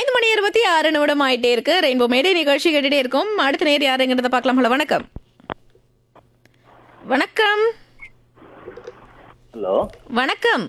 ஐந்து மணி இருபத்தி ஆறு நிமிடம் ஆயிட்டே இருக்கு ரெயின்போ மேடை நிகழ்ச்சி கேட்டுட்டே இருக்கும் அடுத்த நேர் யாருங்கிறத பார்க்கலாம் ஹலோ வணக்கம் வணக்கம் ஹலோ வணக்கம்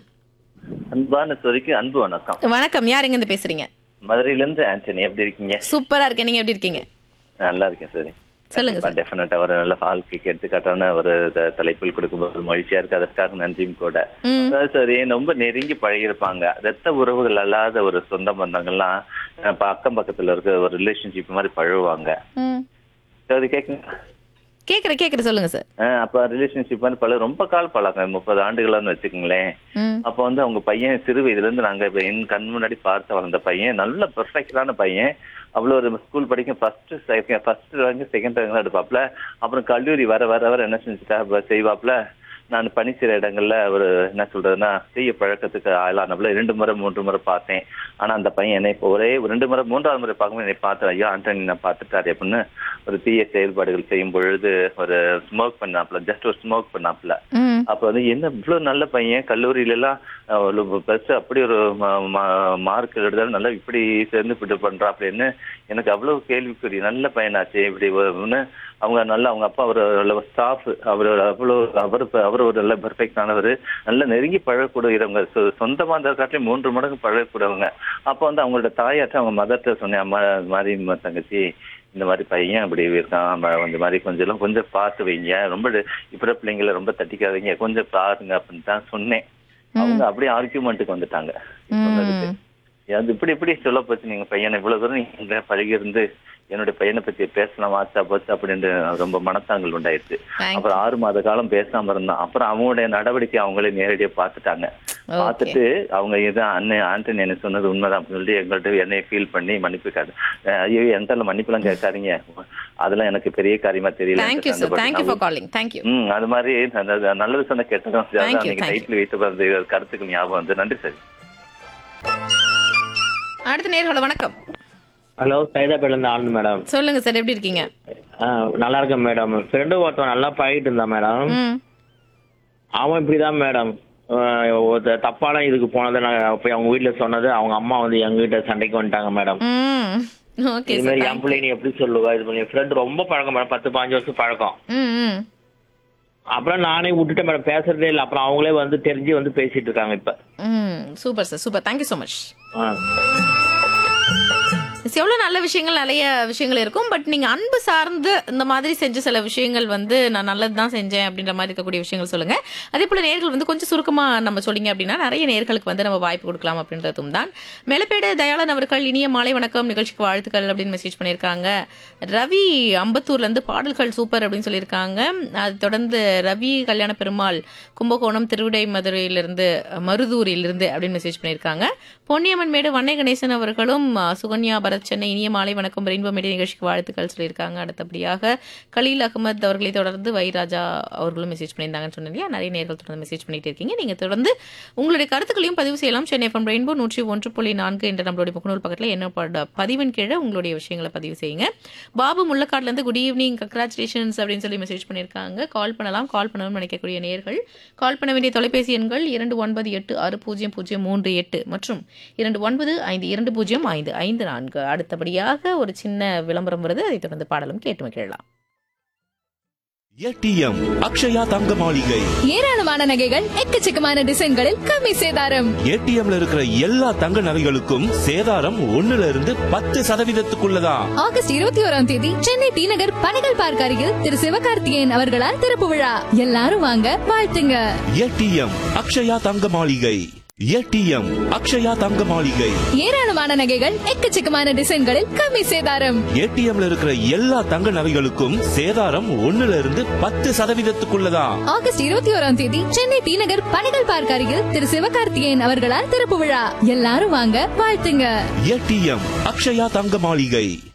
அன்பான சொரிக்கு அன்பு வணக்கம் வணக்கம் யாருங்க இருந்து பேசுறீங்க மதுரையில இருந்து ஆண்டனி எப்படி இருக்கீங்க சூப்பரா இருக்கேன் நீங்க எப்படி இருக்கீங்க நல்லா இருக்கேன் சரி சொல்லுங்க சார் டெஃபினட்டா ஒரு நல்ல வாழ்க்கைக்கு எடுத்துக்காட்டான ஒரு த- தலைப்பில் கொடுக்கும்போது மகிழ்ச்சியா இருக்கு அதற்காக நன்றியும் கூட ம். அதாவது சரி ரொம்ப நெருங்கி பழகிருப்பாங்க ரத்த உறவுகள் அல்லாத ஒரு சொந்த பந்தங்கள்லாம் அஹ், இப்ப அக்கம் பக்கத்துல இருக்க ஒரு ரிலேஷன்ஷிப் மாதிரி பழகுவாங்க ம். அது கேட்குங்க கேக்குறேன் கேக்குறேன் சொல்லுங்க சார் அஹ், அப்ப ரிலேஷன்ஷிப் வந்து பல ரொம்ப கால் பழக்கம் முப்பது ஆண்டுகளான்னு வச்சுக்கோங்களேன் ம். அப்போ வந்து அவங்க பையன் சிறு வயதுல இருந்து நாங்க இப்ப என் கண் முன்னாடி பார்த்து வளர்ந்த பையன் நல்ல பெர்ஃபெக்டான பையன் அவ்வளோ ஒரு ஸ்கூல் படிக்கும் first second first rank second rank தான் எடுப்பாப்ல அப்புறம் கல்லூரி வர வர வர என்ன செஞ்சுட்டா அப்ப செய்வாப்ல நான் பணி செய்கிற இடங்கள்ல ஒரு என்ன சொல்றதுன்னா தீய பழக்கத்துக்கு ஆளானப்பல இரண்டு முறை மூன்று முறை பார்த்தேன் ஆனா அந்த பையன் என்னை இப்போ ஒரே ஒரு ரெண்டு முறை மூன்றாவது முறை பார்க்கும்போது என்னை பார்த்து ஐயோ ஆண்டனி நான் பார்த்துட்டாரு அப்படின்னு ஒரு தீய செயல்பாடுகள் செய்யும் பொழுது ஒரு ஸ்மோக் பண்ணாப்ல ஜஸ்ட் ஒரு ஸ்மோக் பண்ணாப்ல ம். அப்ப வந்து என்ன இவ்வளவு நல்ல பையன் கல்லூரியில எல்லாம் பிளஸ் அப்படி ஒரு மார்க் எடுத்தாலும் நல்லா இப்படி சேர்ந்து இப்படி பண்றா அப்படின்னு எனக்கு அவ்வளவு கேள்விக்குறி நல்ல பையனாச்சு இப்படி ஒண்ணு அவங்க நல்ல அவங்க அப்பா ஒரு ஸ்டாஃப் அவர் அவ்வளவு அவர் அவர் ஒரு நல்ல பெர்ஃபெக்டானவர் நல்ல நெருங்கி பழகக்கூடியவங்க சொ- சொந்தமா இருந்த காட்டிலும் மூன்று மடங்கு பழகக்கூடியவங்க அப்போ வந்து அவங்களோட தாயாட்ட அவங்க மதர்கிட்ட சொன்னேன் அம்மா இது மாதிரி இந்த தங்கச்சி இந்த மாதிரி பையன் அப்படி இருக்கான் அவன் இந்த மாதிரி கொஞ்சம் எல்லாம் கொஞ்சம் பார்த்து வைங்க ரொம்ப இப்ப பிள்ளைங்களை ரொம்ப தட்டிக்காதீங்க கொஞ்சம் பாருங்க அப்படின்னு தான் சொன்னேன் அவங்க அப்படியே ஆர்கியூமெண்ட்டுக்கு வந்துட்டாங்க சொன்னதுக்கு. அது இப்படி இப்படி சொல்ல போச்சு நீங்க பையனை இவ்வளவு தூரம் நீங்க பழகி இருந்து என்னுடைய பையனை பத்தி பேசலாம் ஆச்சா போச்சு அப்படின்னு ரொம்ப மனத்தாங்கல் உண்டாயிருச்சு Thank அப்புறம் ஆறு மாத காலம் பேசாம இருந்தான் அப்புறம் அவங்களுடைய நடவடிக்கை அவங்களே நேரடியா பார்த்துட்டாங்க Okay. பார்த்துட்டு அவங்க இது அண்ணன் ஆண்டனி என்ன சொன்னது உண்மைதான் அப்படின்னு சொல்லி எங்கள்கிட்ட என்னை ஃபீல் பண்ணி மன்னிப்பு கேட்டு ஐயோ எந்த மன்னிப்புலாம் கேட்காதீங்க அதெல்லாம் எனக்கு பெரிய காரியமா தெரியல thank you sir thank you for calling thank you ம் அது மாதிரி அந்த- அந்த நல்லது சொன்ன கெட்டதும் Thank you, அன்னைக்கு thank you. நைட்ல வைத்து வந்த கருத்துக்கள் ஞாபகம் வந்து நன்றி சார் அடுத்த நேர்களை வணக்கம் ஹலோ சைதாப்பேட்ல இருந்து ஆனந்த் மேடம் சொல்லுங்க சார் எப்படி இருக்கீங்க ஆ, நல்லா இருக்கேன் மேடம் ஃப்ரெண்டு ஒருத்தன் நல்லா பழகிட்டு இருந்தான் மேடம் ம். அவன் இப்படிதான் மேடம் ஆ, ஒரு தப்பான இதுக்கு போனதை நான் போய் அவங்க வீட்டுல சொன்னது அவங்க அம்மா வந்து எங்ககிட்ட சண்டைக்கு வந்துட்டாங்க மேடம் ம். ஓகே இது சார் மாதிரி என் பிள்ளை நீ எப்படி சொல்லுவா இது பண்ணி ஃப்ரெண்ட் ரொம்ப பழக்கம் மேடம் பத்து பாஞ்சு வருஷம் பழக்கம் ம் ம் அப்புறம் நானே விட்டுட்டேன் மேடம் பேசுறதே இல்லை அப்புறம் அவங்களே வந்து தெரிஞ்சு வந்து பேசிட்டு இருக்காங்க இப்ப ம் super sir super thank you so much ஆ. எவ்வளோ நல்ல விஷயங்கள் நிறைய விஷயங்கள் இருக்கும் பட் நீங்கள் அன்பு சார்ந்து இந்த மாதிரி செஞ்ச சில விஷயங்கள் வந்து நான் நல்லது தான் செஞ்சேன் அப்படின்ற மாதிரி இருக்கக்கூடிய விஷயங்கள் சொல்லுங்கள் அதே போல் நேர்கள் வந்து கொஞ்சம் சுருக்கமாக நம்ம சொல்லிங்க அப்படின்னா நிறைய நேர்களுக்கு வந்து நம்ம வாய்ப்பு கொடுக்கலாம் அப்படின்றதும் தான் மேலப்பேடு தயாளன் அவர்கள் இனிய மாலை வணக்கம் நிகழ்ச்சிக்கு வாழ்த்துக்கள் அப்படின்னு மெசேஜ் பண்ணியிருக்காங்க ரவி அம்பத்தூர்லேருந்து பாடல்கள் சூப்பர் அப்படின்னு சொல்லியிருக்காங்க அது தொடர்ந்து ரவி கல்யாண பெருமாள் கும்பகோணம் திருவிடை மதுரையிலிருந்து மருதூரிலிருந்து அப்படின்னு மெசேஜ் பண்ணியிருக்காங்க பொன்னியம்மன் மேடு வண்ணை கணேசன் அவர்களும் அஹ், சுகன்யா பரத் சென்னை இனிய மாலை வணக்கம் ரெயின்போ மீடியா நிகழ்ச்சிக்கு வாழ்த்துக்கள் சொல்லியிருக்காங்க அடுத்தபடியாக கலீல் அகமது அவர்களை தொடர்ந்து வைராஜா அவர்களும் மெசேஜ் பண்ணியிருந்தாங்கன்னு சொன்னேன் இல்லையா நிறைய நேர்கள் தொடர்ந்து மெசேஜ் பண்ணிட்டு இருக்கீங்க நீங்க தொடர்ந்து உங்களுடைய கருத்துக்களையும் பதிவு செய்யலாம் சென்னை எஃப்எம் ரெயின்போ நூற்றி ஒன்று புள்ளி நான்கு என்ற நம்மளுடைய முகநூல் பக்கத்தில் என்ன பட- பதிவின் கீழே உங்களுடைய விஷயங்களை பதிவு செய்யுங்க பாபு முள்ளக்காட்ல இருந்து குட் ஈவினிங் கங்க்ராச்சுலேஷன்ஸ் அப்படின்னு சொல்லி மெசேஜ் பண்ணியிருக்காங்க கால் பண்ணலாம் கால் பண்ணணும்னு நினைக்கக்கூடிய நேர்கள் கால் பண்ண வேண்டிய தொலைபேசி எண்கள் இரண்டு ஒன்பது எட்டு ஆறு பூஜ்ஜியம் பூஜ்ஜியம் மூன்று எட்டு மற்றும் இரண்டு ஒன்பது ஐந்து இரண்டு பூஜ்ஜியம் ஐந்து ஐந்து நான்கு அடுத்தபடியாக ஒரு சின்ன விளம்பரம் வருது அதைத் தொடர்ந்து பாடலும் கேட்டு மகிழலாம் ஏடிஎம் அக்ஷயா தங்க மாளிகை ஏராளமான நகைகள் எக்கச்சக்கமான டிசைன்களில் கம்மி சேதாரம் ஏடிஎம்ல இருக்கிற எல்லா தங்க நகைகளுக்கும் சேதாரம் ஒண்ணுல இருந்து பத்து சதவீதத்துக்குள்ளதான் ஆகஸ்ட் இருபத்தி ஓராம் தேதி சென்னை டி நகர் பனைகள் பார்க் அருகில் திரு சிவகார்த்திகேயன் அவர்களால் திறப்பு விழா எல்லாரும் வாங்க வாழ்த்துங்க ஏடிஎம் அக்ஷயா தங்க மாளிகை ஏடிஎம் அக்ஷயா தங்க மாளிகை ஏராளமான நகைகள் எக்கச்சக்கமான டிசைன்களில் கம்மி சேதாரம் ஏடிஎம்ல இருக்கிற எல்லா தங்க நகைகளுக்கும் சேதாரம் ஒண்ணுல இருந்து பத்து சதவீதத்துக்குள்ளதான் ஆகஸ்ட் இருபத்தி ஓராம் தேதி சென்னை டி நகர் பனைகள் பார்க் அருகில் திரு சிவகார்த்திகேயன் அவர்களால் திறப்பு விழா எல்லாரும் வாங்க வாழ்த்துங்க ஏடிஎம் அக்ஷயா தங்க மாளிகை